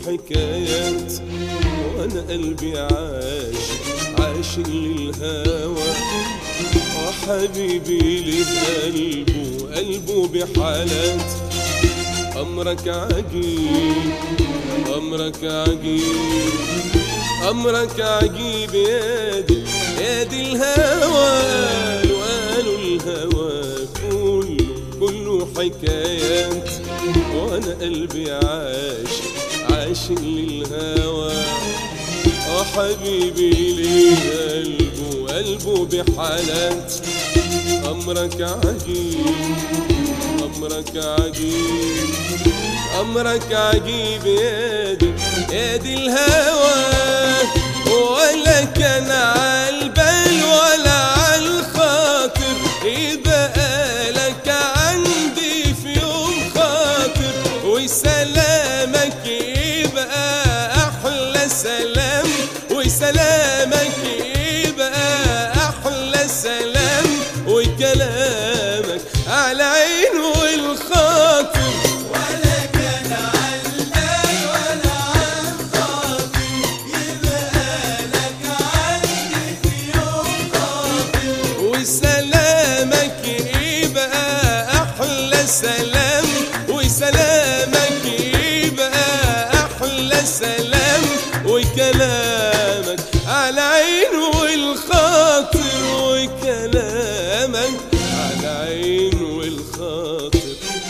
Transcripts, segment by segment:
حكايات وانا قلبي عاش عاش للهوى وحبيبي له قلبه قلبه بحالات امرك عجيب امرك عجيب امرك عجيب يا دي يا دي الهوى وقالوا الهوى كله كله حكايات وانا قلبي عاش عاش للهوى اه حبيبي ليه قلبه قلبه بحالات امرك عجيب امرك عجيب امرك عجيب يا دي يا دي الهوى ولا كان عالبال ولا عالخاطر يبقى لك عندي في يوم خاطر وسلامك يبقى احلى سلام وسلامك يبقى احلى سلام وكلامك على عين والخاطر ولا كان عالبال ولا عالخاطر يبقى لك عندي في يوم خاطر وسلامك يبقى احلى سلام وسلامك يبقى احلى سلام وكلامك على عين والخاطر وكلامك على عين والخاطر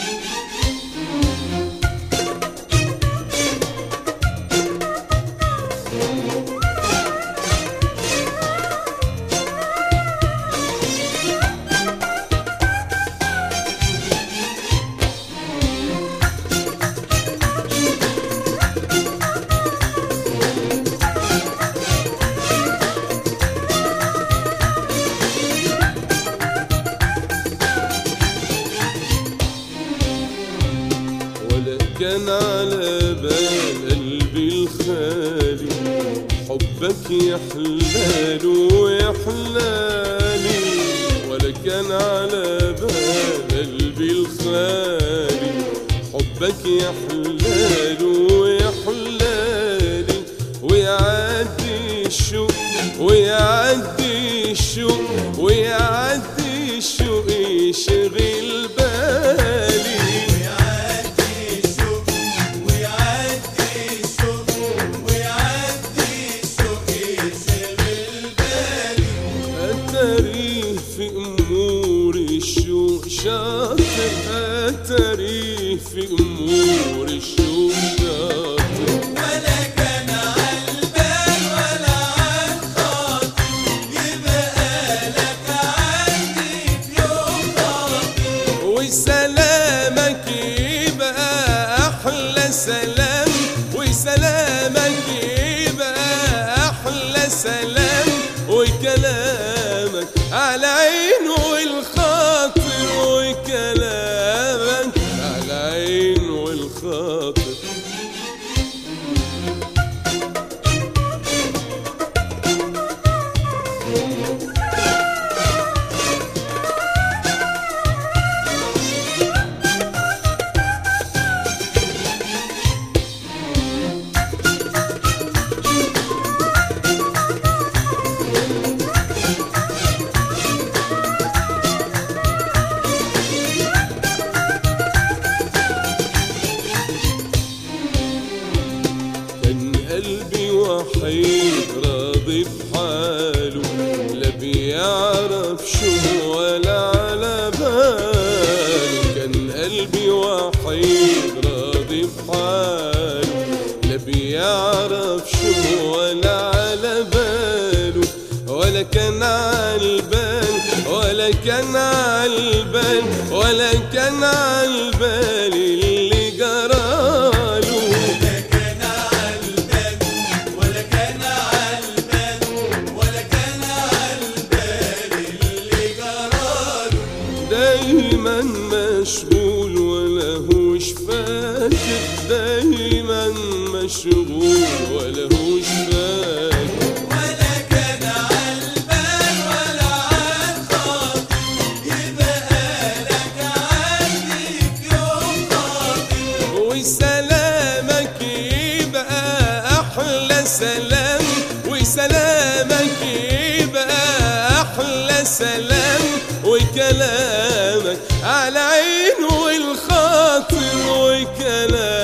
ولا كان على بال قلبي الخالي حبك يا حلال ويا حلالي ولا كان على بال قلبي الخالي حبك يا حلال ويا حلالي ويعدي الشوق ويعدي الشوق ويعدي الشوق يشغل بالي ويعدي الشوق ويعدي الشوق ويعدي الشوق يشغل بالي أتري في أمور الشوق شاطر أتري في أمور الشوق شاطر ولا كان عالبال ولا عالخاطر يبقى لك عندي في يوم خاطر وسلامك يبقى أحلى سلام وسلامك يبقى أحلى سلام وكلامك على عين والخاطر وكلامك على عين والخاطر كان قلبي وحيد راضي بحاله لا بيعرف شو ولا على باله كان قلبي وحيد راضي بحاله لا بيعرف شو ولا على باله ولا كان عالبال ولا كان عالبال ولا كان عالبال اللي جراله ولا كان عالبال ولا كان عالبال ولا كان عالبال اللي جراله دايما مشغول ولا هوش فاكر دايما مشغول ولا هوش فاكر ولا كان عالبال ولا عالخاطر يبقى لك عندي في يوم خاطر وسلامك يبقى السلام وكلامك على عين والخاطر وكلامك